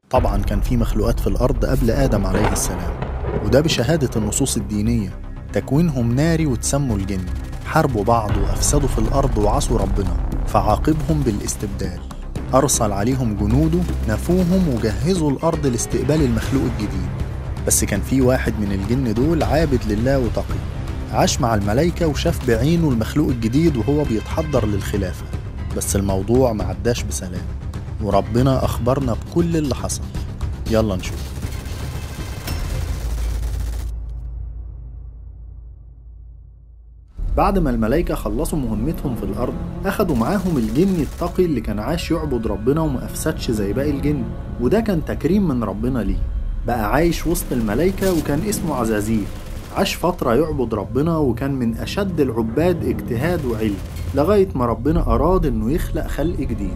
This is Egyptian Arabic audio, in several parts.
طبعا كان في مخلوقات في الأرض قبل آدم عليه السلام وده بشهادة النصوص الدينية تكوينهم ناري وتسموا الجن حاربوا بعض وأفسدوا في الأرض وعصوا ربنا فعاقبهم بالاستبدال أرسل عليهم جنوده نفوهم وجهزوا الأرض لاستقبال المخلوق الجديد بس كان في واحد من الجن دول عابد لله وتقي عاش مع الملايكة وشاف بعينه المخلوق الجديد وهو بيتحضر للخلافة بس الموضوع ما عداش بسلام وربنا أخبرنا بكل اللي حصل يلا نشوف بعد ما الملايكة خلصوا مهمتهم في الأرض أخدوا معاهم الجن التقي اللي كان عاش يعبد ربنا وما أفسدش زي باقي الجن وده كان تكريم من ربنا ليه بقى عايش وسط الملايكة وكان اسمه عزازيل عاش فترة يعبد ربنا وكان من أشد العباد اجتهاد وعلم لغاية ما ربنا أراد إنه يخلق خلق جديد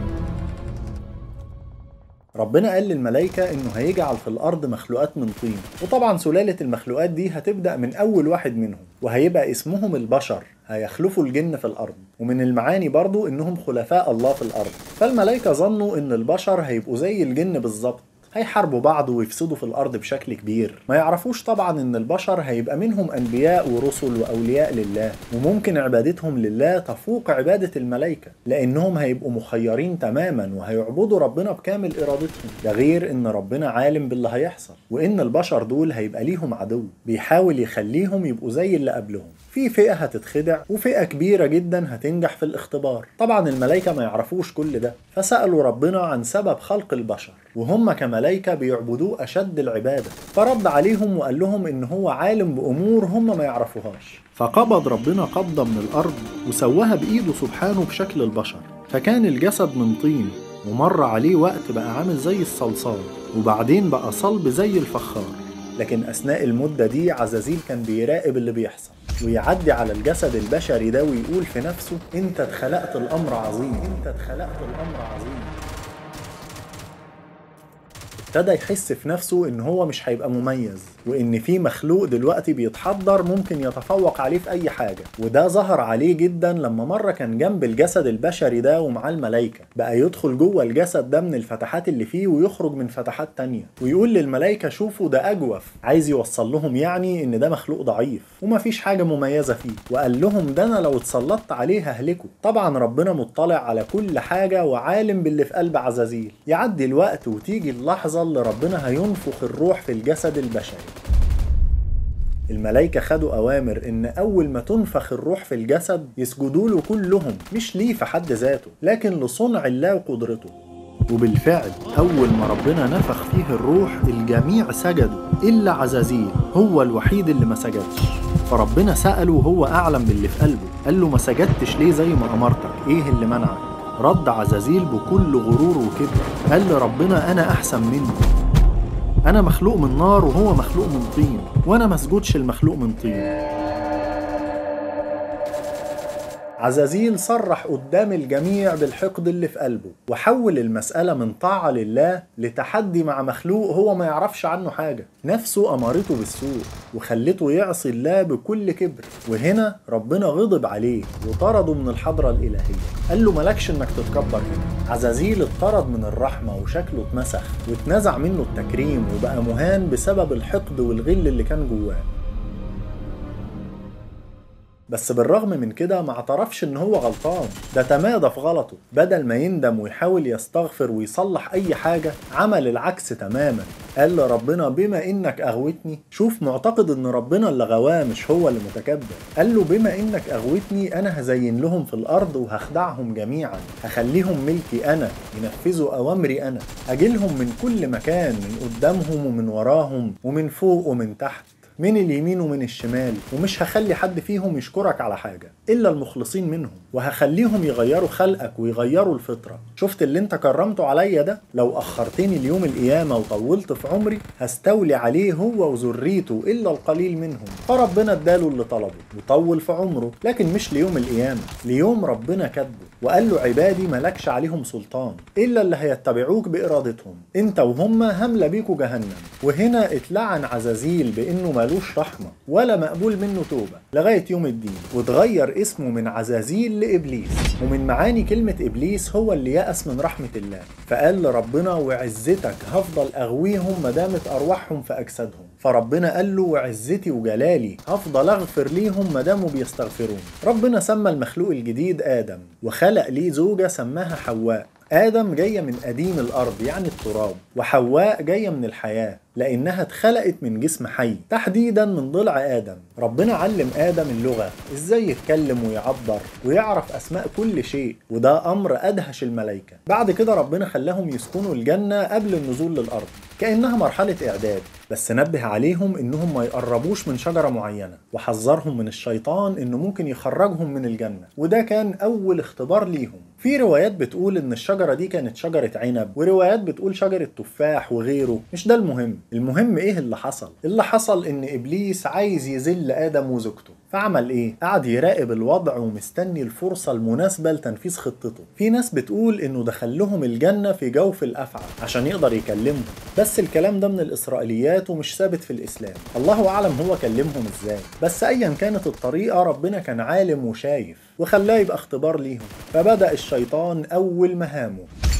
ربنا قال للملائكة إنه هيجعل في الأرض مخلوقات من طين وطبعا سلالة المخلوقات دي هتبدأ من أول واحد منهم وهيبقى اسمهم البشر هيخلفوا الجن في الأرض ومن المعاني برضو إنهم خلفاء الله في الأرض فالملائكة ظنوا إن البشر هيبقوا زي الجن بالظبط هيحاربوا بعض ويفسدوا في الارض بشكل كبير ما يعرفوش طبعا ان البشر هيبقى منهم انبياء ورسل واولياء لله وممكن عبادتهم لله تفوق عباده الملائكه لانهم هيبقوا مخيرين تماما وهيعبدوا ربنا بكامل ارادتهم ده غير ان ربنا عالم باللي هيحصل وان البشر دول هيبقى ليهم عدو بيحاول يخليهم يبقوا زي اللي قبلهم في فئة هتتخدع وفئة كبيرة جدا هتنجح في الاختبار طبعا الملائكة ما يعرفوش كل ده فسألوا ربنا عن سبب خلق البشر وهم كملائكة بيعبدوه أشد العبادة فرد عليهم وقال لهم إن هو عالم بأمور هم ما يعرفوهاش فقبض ربنا قبضة من الأرض وسواها بإيده سبحانه بشكل البشر فكان الجسد من طين ومر عليه وقت بقى عامل زي الصلصال وبعدين بقى صلب زي الفخار لكن أثناء المدة دي عزازيل كان بيراقب اللي بيحصل ويعدي على الجسد البشري ده ويقول في نفسه انت اتخلقت الامر عظيم انت اتخلقت الامر عظيم ابتدى يحس في نفسه ان هو مش هيبقى مميز وان في مخلوق دلوقتي بيتحضر ممكن يتفوق عليه في اي حاجه وده ظهر عليه جدا لما مره كان جنب الجسد البشري ده ومعاه الملائكه بقى يدخل جوه الجسد ده من الفتحات اللي فيه ويخرج من فتحات تانية ويقول للملائكه شوفوا ده اجوف عايز يوصل لهم يعني ان ده مخلوق ضعيف ومفيش حاجه مميزه فيه وقال لهم ده انا لو اتسلطت عليه ههلكه طبعا ربنا مطلع على كل حاجه وعالم باللي في قلب عزازيل يعدي الوقت وتيجي اللحظه اللي ربنا هينفخ الروح في الجسد البشري الملائكة خدوا أوامر إن أول ما تنفخ الروح في الجسد يسجدوا له كلهم مش ليه في حد ذاته لكن لصنع الله وقدرته وبالفعل أول ما ربنا نفخ فيه الروح الجميع سجدوا إلا عزازيل هو الوحيد اللي ما سجدش فربنا سأله وهو أعلم باللي في قلبه قال له ما سجدتش ليه زي ما أمرتك إيه اللي منعك رد عزازيل بكل غرور وكبر قال لربنا أنا أحسن منه أنا مخلوق من نار وهو مخلوق من طين وأنا مسجودش المخلوق من طين عزازيل صرح قدام الجميع بالحقد اللي في قلبه وحول المسألة من طاعة لله لتحدي مع مخلوق هو ما يعرفش عنه حاجة نفسه أمرته بالسوء وخلته يعصي الله بكل كبر وهنا ربنا غضب عليه وطرده من الحضرة الإلهية قال له ملكش انك تتكبر هنا عزازيل اتطرد من الرحمة وشكله اتمسخ واتنزع منه التكريم وبقى مهان بسبب الحقد والغل اللي كان جواه بس بالرغم من كده ما اعترفش ان هو غلطان ده تمادى في غلطه بدل ما يندم ويحاول يستغفر ويصلح اي حاجة عمل العكس تماما قال لربنا بما انك اغوتني شوف معتقد ان ربنا اللي غواه مش هو اللي متكبر قال له بما انك اغوتني انا هزين لهم في الارض وهخدعهم جميعا هخليهم ملكي انا ينفذوا اوامري انا اجيلهم من كل مكان من قدامهم ومن وراهم ومن فوق ومن تحت من اليمين ومن الشمال ومش هخلي حد فيهم يشكرك على حاجة إلا المخلصين منهم وهخليهم يغيروا خلقك ويغيروا الفطرة شفت اللي انت كرمته عليا ده لو أخرتني اليوم القيامة وطولت في عمري هستولي عليه هو وذريته إلا القليل منهم فربنا اداله اللي طلبه وطول في عمره لكن مش ليوم القيامة ليوم ربنا كاتبه وقال له عبادي ملكش عليهم سلطان إلا اللي هيتبعوك بإرادتهم انت وهم هملة بيكوا جهنم وهنا اتلعن عزازيل بإنه ملوش رحمة ولا مقبول منه توبة لغاية يوم الدين وتغير اسمه من عزازيل لإبليس ومن معاني كلمة إبليس هو اللي يأس من رحمة الله فقال لربنا وعزتك هفضل أغويهم مدامت أرواحهم في أجسادهم فربنا قال له وعزتي وجلالي هفضل أغفر ليهم مداموا بيستغفرون ربنا سمى المخلوق الجديد آدم وخلق ليه زوجة سماها حواء آدم جاية من قديم الأرض يعني التراب وحواء جاية من الحياة لأنها اتخلقت من جسم حي تحديدا من ضلع آدم ربنا علم آدم اللغة إزاي يتكلم ويعبر ويعرف أسماء كل شيء وده أمر أدهش الملائكة بعد كده ربنا خلاهم يسكنوا الجنة قبل النزول للأرض كأنها مرحلة إعداد بس نبه عليهم إنهم ما يقربوش من شجرة معينة وحذرهم من الشيطان إنه ممكن يخرجهم من الجنة وده كان أول اختبار ليهم في روايات بتقول إن الشجرة دي كانت شجرة عنب وروايات بتقول شجرة تفاح وغيره مش ده المهم المهم ايه اللي حصل اللي حصل ان ابليس عايز يذل ادم وزوجته فعمل ايه قعد يراقب الوضع ومستني الفرصة المناسبة لتنفيذ خطته في ناس بتقول انه دخل لهم الجنة في جوف الافعى عشان يقدر يكلمهم بس الكلام ده من الاسرائيليات ومش ثابت في الاسلام الله اعلم هو كلمهم ازاي بس ايا كانت الطريقة ربنا كان عالم وشايف وخلاه يبقى اختبار ليهم فبدأ الشيطان اول مهامه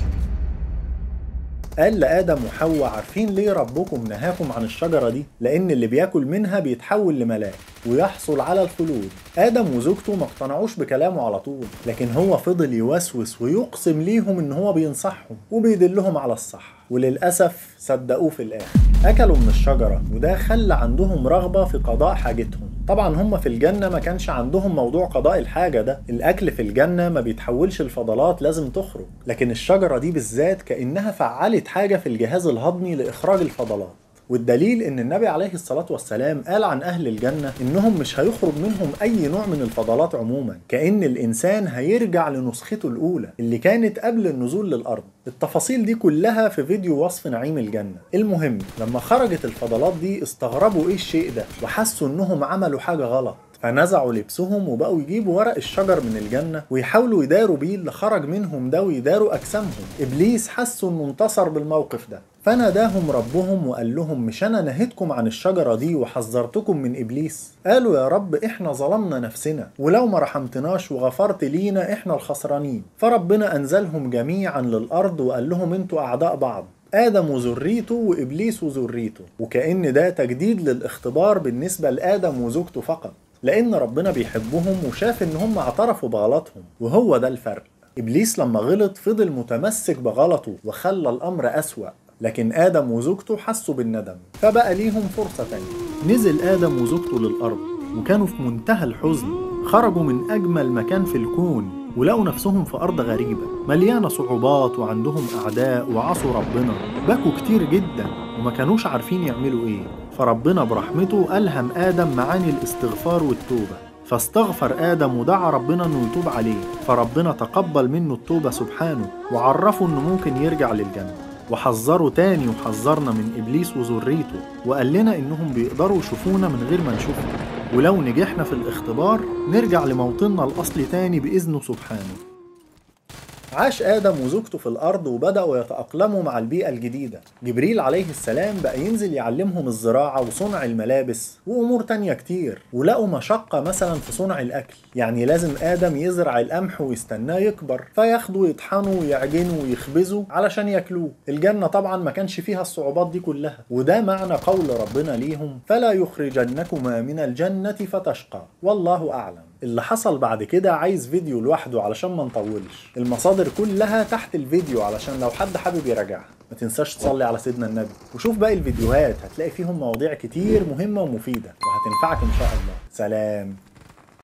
قال لآدم وحواء عارفين ليه ربكم نهاكم عن الشجرة دي؟ لأن اللي بياكل منها بيتحول لملاك ويحصل على الخلود آدم وزوجته ما اقتنعوش بكلامه على طول لكن هو فضل يوسوس ويقسم ليهم إن هو بينصحهم وبيدلهم على الصح وللأسف صدقوه في الآخر أكلوا من الشجرة وده خلى عندهم رغبة في قضاء حاجتهم طبعا هم في الجنة ما كانش عندهم موضوع قضاء الحاجة ده الأكل في الجنة ما بيتحولش الفضلات لازم تخرج لكن الشجرة دي بالذات كأنها فعلت حاجة في الجهاز الهضمي لإخراج الفضلات والدليل ان النبي عليه الصلاة والسلام قال عن اهل الجنة انهم مش هيخرج منهم اي نوع من الفضلات عموما كأن الانسان هيرجع لنسخته الاولى اللي كانت قبل النزول للارض التفاصيل دي كلها في فيديو وصف نعيم الجنة المهم لما خرجت الفضلات دي استغربوا ايه الشيء ده وحسوا انهم عملوا حاجة غلط فنزعوا لبسهم وبقوا يجيبوا ورق الشجر من الجنة ويحاولوا يداروا بيه اللي خرج منهم ده ويداروا أجسامهم إبليس حسوا إنه انتصر بالموقف ده فناداهم ربهم وقال لهم مش أنا نهيتكم عن الشجرة دي وحذرتكم من إبليس قالوا يا رب إحنا ظلمنا نفسنا ولو ما رحمتناش وغفرت لينا إحنا الخسرانين فربنا أنزلهم جميعا للأرض وقال لهم أنتوا أعداء بعض آدم وذريته وإبليس وذريته وكأن ده تجديد للاختبار بالنسبة لآدم وزوجته فقط لأن ربنا بيحبهم وشاف إن هم اعترفوا بغلطهم وهو ده الفرق إبليس لما غلط فضل متمسك بغلطه وخلى الأمر أسوأ لكن آدم وزوجته حسوا بالندم فبقى ليهم فرصة تانية نزل آدم وزوجته للأرض وكانوا في منتهى الحزن خرجوا من أجمل مكان في الكون ولقوا نفسهم في أرض غريبة مليانة صعوبات وعندهم أعداء وعصوا ربنا بكوا كتير جدا وما كانوش عارفين يعملوا إيه فربنا برحمته ألهم آدم معاني الاستغفار والتوبة فاستغفر آدم ودعا ربنا إنه يتوب عليه فربنا تقبل منه التوبة سبحانه وعرفه إنه ممكن يرجع للجنة وحذره تاني وحذرنا من إبليس وذريته وقال لنا إنهم بيقدروا يشوفونا من غير ما نشوفهم ولو نجحنا في الاختبار نرجع لموطننا الأصلي تاني بإذنه سبحانه عاش آدم وزوجته في الأرض وبدأوا يتأقلموا مع البيئة الجديدة جبريل عليه السلام بقى ينزل يعلمهم الزراعة وصنع الملابس وأمور تانية كتير ولقوا مشقة مثلا في صنع الأكل يعني لازم آدم يزرع القمح ويستناه يكبر فياخدوا يطحنوا ويعجنوا ويخبزوا علشان ياكلوه الجنة طبعا ما كانش فيها الصعوبات دي كلها وده معنى قول ربنا ليهم فلا يخرجنكما من الجنة فتشقى والله أعلم اللي حصل بعد كده عايز فيديو لوحده علشان ما نطولش المصادر كلها تحت الفيديو علشان لو حد حابب يراجعها ما تنساش تصلي على سيدنا النبي وشوف باقي الفيديوهات هتلاقي فيهم مواضيع كتير مهمة ومفيدة وهتنفعك ان شاء الله سلام